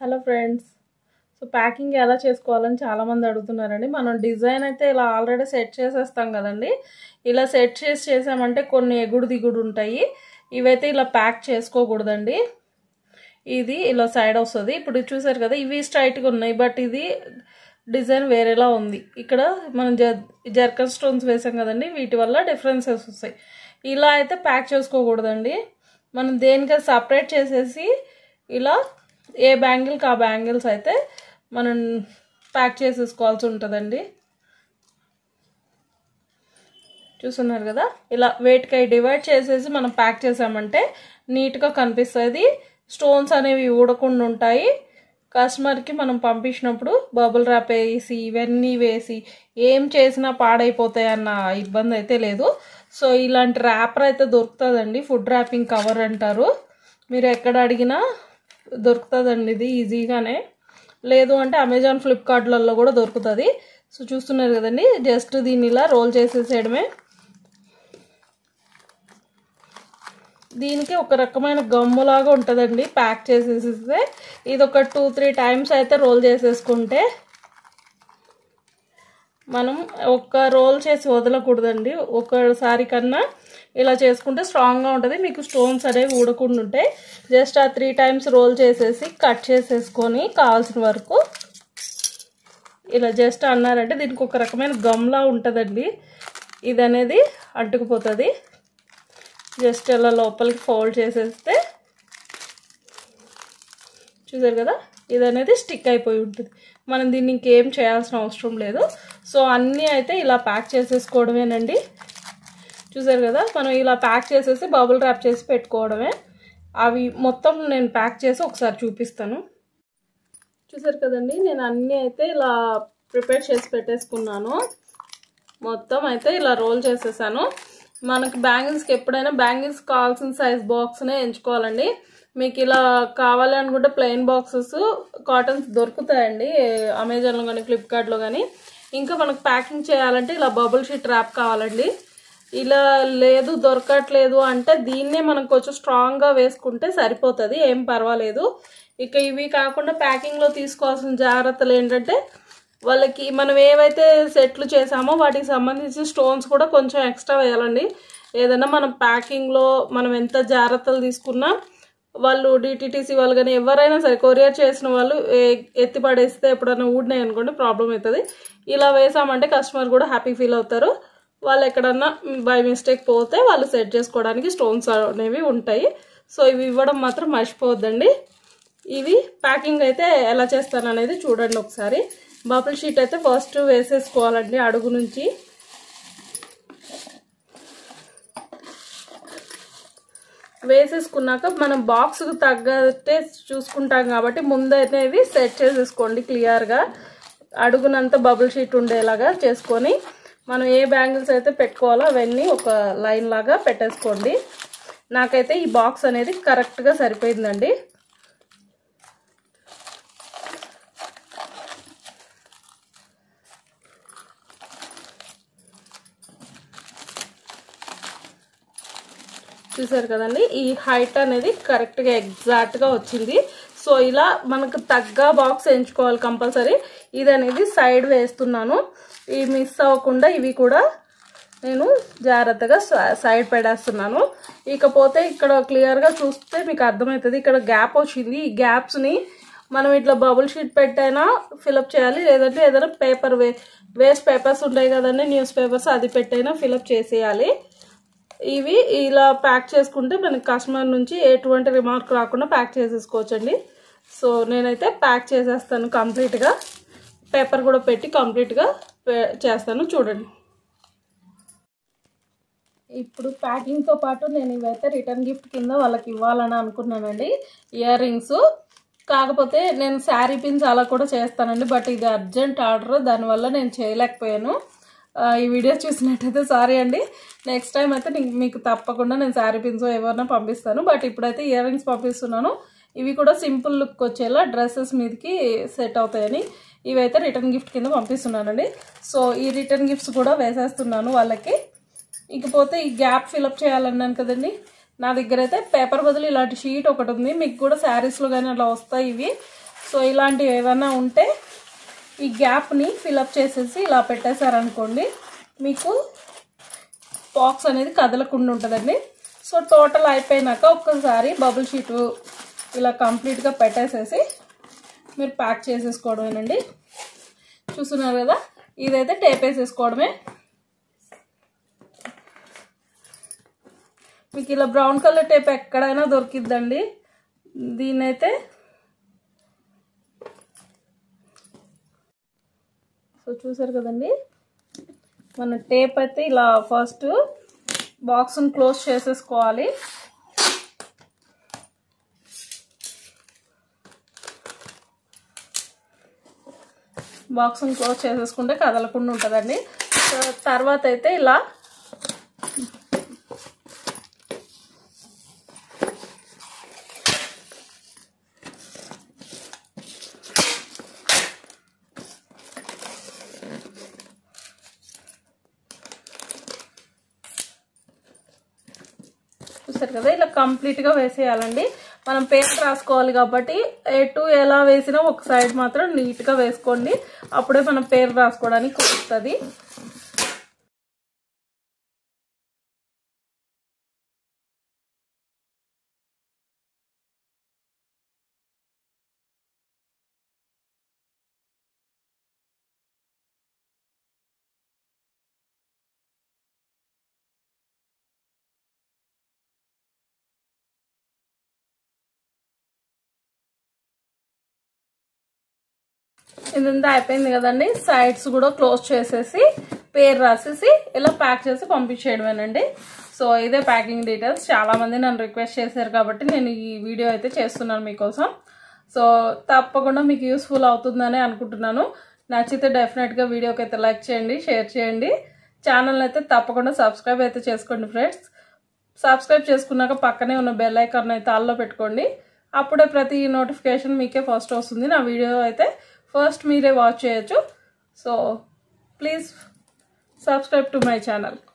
hello friends so packing ఎలా చేసుకోవాలని చాలామంది అడుగుతున్నారండి మనం డిజైన్ అయితే ఇలా ఆల్రెడీ సెట్ చేసేస్తాం కదండి ఇలా సెట్ చేసి చేసామంటే కొన్ని ఎగుడు దిగుడు ఉంటాయి ఇవైతే ఇలా ప్యాక్ చేసుకోకూడదండి ఇది ఇలా సైడ్ వస్తుంది ఇప్పుడు చూసారు కదా ఇవి స్ట్రైట్గా ఉన్నాయి బట్ ఇది డిజైన్ వేరేలా ఉంది ఇక్కడ మనం జర్ జర్కన్ స్టోన్స్ వేసాం కదండి వీటి వల్ల డిఫరెన్సెస్ వస్తాయి ఇలా అయితే ప్యాక్ చేసుకోకూడదండి మనం దేనికై సపరేట్ చేసేసి ఇలా ఏ బ్యాంగిల్కి ఆ బ్యాంగిల్స్ అయితే మనం ప్యాక్ చేసేసుకోవాల్సి ఉంటుందండి చూస్తున్నారు కదా ఇలా వెయిట్కి డివైడ్ చేసేసి మనం ప్యాక్ చేసామంటే నీట్గా కనిపిస్తుంది స్టోన్స్ అనేవి ఊడకుండా ఉంటాయి కస్టమర్కి మనం పంపించినప్పుడు బబుల్ ర్యాప్ వేసి ఇవన్నీ వేసి ఏం చేసినా పాడైపోతాయి అన్న ఇబ్బంది అయితే లేదు సో ఇలాంటి ర్యాపర్ అయితే దొరుకుతుందండి ఫుడ్ ర్యాపింగ్ కవర్ అంటారు మీరు ఎక్కడ అడిగినా దొరుకుతుందండి ఇది ఈజీగానే లేదు అంటే అమెజాన్ ఫ్లిప్కార్ట్లలో కూడా దొరుకుతుంది సో చూస్తున్నారు కదండి జస్ట్ దీన్ని ఇలా రోల్ చేసేసేయడమే దీనికి ఒక రకమైన గమ్ములాగా ఉంటుందండి ప్యాక్ చేసేసిస్తే ఇది ఒక టూ త్రీ టైమ్స్ అయితే రోల్ చేసేసుకుంటే మనం ఒక రోల్ చేసి వదలకూడదండి ఒకసారి కన్నా ఇలా చేసుకుంటే స్ట్రాంగ్గా ఉంటుంది మీకు స్టోన్స్ అనేవి ఊడకుండా ఉంటాయి జస్ట్ ఆ త్రీ టైమ్స్ రోల్ చేసేసి కట్ చేసేసుకొని కావాల్సిన వరకు ఇలా జస్ట్ అన్నారంటే దీనికి ఒక రకమైన గమ్లా ఉంటుందండి ఇది అనేది అంటుకుపోతుంది జస్ట్ ఇలా లోపలికి ఫోల్డ్ చేసేస్తే చూసారు కదా ఇది అనేది స్టిక్ అయిపోయి ఉంటుంది మనం దీన్ని ఇంకేం చేయాల్సిన అవసరం లేదు సో అన్నీ అయితే ఇలా ప్యాక్ చేసేసుకోవడమేనండి చూసారు కదా మనం ఇలా ప్యాక్ చేసేసి బబుల్ ర్యాప్ చేసి పెట్టుకోవడమే అవి మొత్తం నేను ప్యాక్ చేసి ఒకసారి చూపిస్తాను చూసారు కదండి నేను అన్నీ అయితే ఇలా ప్రిపేర్ చేసి పెట్టేసుకున్నాను మొత్తం అయితే ఇలా రోల్ చేసేసాను మనకి బ్యాంగిల్స్కి ఎప్పుడైనా బ్యాంగిల్స్ కావాల్సిన సైజ్ బాక్స్నే ఎంచుకోవాలండి మీకు ఇలా కావాలి అనుకుంటే ప్లెయిన్ బాక్సెస్ కాటన్స్ దొరుకుతాయండి అమెజాన్లో కానీ ఫ్లిప్కార్ట్లో కానీ ఇంకా మనకు ప్యాకింగ్ చేయాలంటే ఇలా బబుల్ షీట్ ర్యాప్ కావాలండి ఇలా లేదు దొరకట్లేదు అంటే దీన్నే మనం కొంచెం స్ట్రాంగ్గా వేసుకుంటే సరిపోతుంది ఏం పర్వాలేదు ఇక ఇవి కాకుండా ప్యాకింగ్లో తీసుకోవాల్సిన జాగ్రత్తలు ఏంటంటే వాళ్ళకి మనం ఏవైతే సెట్లు చేసామో వాటికి సంబంధించిన స్టోన్స్ కూడా కొంచెం ఎక్స్ట్రా వేయాలండి ఏదైనా మనం ప్యాకింగ్లో మనం ఎంత జాగ్రత్తలు తీసుకున్నా వాళ్ళు డిటీటీసీ వాళ్ళు కానీ ఎవరైనా సరే కొరియర్ చేసిన వాళ్ళు ఎత్తి పడేస్తే ఎప్పుడైనా ఊడినాయి అనుకోండి ప్రాబ్లం అవుతుంది ఇలా వేసామంటే కస్టమర్ కూడా హ్యాపీ ఫీల్ అవుతారు వాళ్ళు ఎక్కడన్నా బై మిస్టేక్ పోతే వాళ్ళు సెట్ చేసుకోవడానికి స్టోన్స్ అనేవి ఉంటాయి సో ఇవి ఇవ్వడం మాత్రం మర్చిపోవద్దండి ఇవి ప్యాకింగ్ అయితే ఎలా చేస్తాను అనేది చూడండి ఒకసారి బబుల్ షీట్ అయితే ఫస్ట్ వేసేసుకోవాలండి అడుగు నుంచి వేసేసుకున్నాక మనం బాక్స్కి తగ్గట్టే చూసుకుంటాం కాబట్టి ముందైతే ఇవి సెట్ చేసేసుకోండి క్లియర్గా అడుగునంత బబుల్ షీట్ ఉండేలాగా చేసుకొని మనం ఏ బ్యాంగిల్స్ అయితే పెట్టుకోవాలో అవన్నీ ఒక లైన్ లాగా పెట్టేసుకోండి నాకైతే ఈ బాక్స్ అనేది కరెక్ట్గా సరిపోయిందండి చూసారు కదండి ఈ హైట్ అనేది కరెక్ట్గా ఎగ్జాక్ట్గా వచ్చింది సో ఇలా మనకు తగ్గ బాక్స్ ఎంచుకోవాలి కంపల్సరీ ఇది అనేది సైడ్ వేస్తున్నాను ఇవి మిస్ అవ్వకుండా ఇవి కూడా నేను జాగ్రత్తగా సైడ్ పెడేస్తున్నాను ఇకపోతే ఇక్కడ క్లియర్గా చూస్తే మీకు అర్థమవుతుంది ఇక్కడ గ్యాప్ వచ్చింది ఈ గ్యాప్స్ని మనం ఇట్లా బబుల్ షీట్ పెట్టైనా ఫిలప్ చేయాలి లేదంటే ఏదైనా పేపర్ వే వేస్ట్ పేపర్స్ ఉంటాయి కదండి న్యూస్ పేపర్స్ అది పెట్టైనా ఫిలప్ చేసేయాలి ఇవి ఇలా ప్యాక్ చేసుకుంటే మనకి కస్టమర్ నుంచి ఎటువంటి రిమార్క్ రాకుండా ప్యాక్ చేసేసుకోవచ్చండి సో నేనైతే ప్యాక్ చేసేస్తాను కంప్లీట్గా పేపర్ కూడా పెట్టి కంప్లీట్గా చేస్తాను చూడండి ఇప్పుడు ప్యాకింగ్తో పాటు నేను ఇవైతే రిటర్న్ గిఫ్ట్ కింద వాళ్ళకి ఇవ్వాలని అనుకున్నానండి ఇయర్ రింగ్స్ కాకపోతే నేను శారీ పిన్స్ అలా కూడా చేస్తానండి బట్ ఇది అర్జెంట్ ఆర్డర్ దానివల్ల నేను చేయలేకపోయాను ఈ వీడియో చూసినట్టయితే సారీ అండి నెక్స్ట్ టైం అయితే మీకు తప్పకుండా నేను శారీ పిన్స్ ఎవరైనా పంపిస్తాను బట్ ఇప్పుడైతే ఇయర్ రింగ్స్ పంపిస్తున్నాను ఇవి కూడా సింపుల్ లుక్ వచ్చేలా డ్రెస్సెస్ మీదకి సెట్ అవుతాయని ఇవైతే రిటర్న్ గిఫ్ట్ కింద పంపిస్తున్నానండి సో ఈ రిటర్న్ గిఫ్ట్స్ కూడా వేసేస్తున్నాను వాళ్ళకి ఇకపోతే ఈ గ్యాప్ ఫిలప్ చేయాలన్నాను కదండి నా దగ్గర అయితే పేపర్ బదులు ఇలాంటి షీట్ ఒకటి ఉంది మీకు కూడా శారీస్లో కానీ అలా వస్తాయి ఇవి సో సో ఇలాంటివి ఏమైనా ఉంటే ఈ గ్యాప్ని ఫిలప్ చేసేసి ఇలా పెట్టేశారనుకోండి మీకు బాక్స్ అనేది కదలకుండా ఉంటుందండి సో టోటల్ అయిపోయినాక ఒక్కసారి బబుల్ షీటు ఇలా కంప్లీట్గా పెట్టేసేసి మీరు ప్యాక్ చేసేసుకోవడమేనండి చూస్తున్నారు కదా ఇదైతే టేప్ వేసేసుకోవడమే మీకు ఇలా బ్రౌన్ కలర్ టేప్ ఎక్కడైనా దొరికిద్దండి దీన్నైతే సో చూసారు కదండి మన టేప్ అయితే ఇలా ఫస్ట్ బాక్స్ని క్లోజ్ చేసేసుకోవాలి బాక్స్ని క్లోజ్ చేసేసుకుంటే కదలకుండా ఉంటుందండి సో తర్వాత అయితే ఇలా చూసారు కదా ఇలా కంప్లీట్గా వేసేయాలండి మనం పేస్ట్ రాసుకోవాలి కాబట్టి ఎటు ఎలా వేసినా ఒక సైడ్ మాత్రం నీట్గా వేసుకోండి అప్పుడే మనం పేరు రాసుకోవడానికి కుదురుతుంది ఇదంతా అయిపోయింది కదండి సైడ్స్ కూడా క్లోజ్ చేసేసి పేరు రాసేసి ఇలా ప్యాక్ చేసి పంపించేయడమేనండి సో ఇదే ప్యాకింగ్ డీటెయిల్స్ చాలా మంది నన్ను రిక్వెస్ట్ చేశారు కాబట్టి నేను ఈ వీడియో అయితే చేస్తున్నాను మీకోసం సో తప్పకుండా మీకు యూస్ఫుల్ అవుతుందని అనుకుంటున్నాను నచ్చితే డెఫినెట్గా వీడియోకి అయితే లైక్ చేయండి షేర్ చేయండి ఛానల్ అయితే తప్పకుండా సబ్స్క్రైబ్ అయితే చేసుకోండి ఫ్రెండ్స్ సబ్స్క్రైబ్ చేసుకున్నాక పక్కనే ఉన్న బెల్ ఐకాన్ అయితే ఆల్లో పెట్టుకోండి అప్పుడే ప్రతి నోటిఫికేషన్ మీకే ఫస్ట్ వస్తుంది నా వీడియో అయితే ఫస్ట్ మీరే వాచ్ చేయొచ్చు so please subscribe to my channel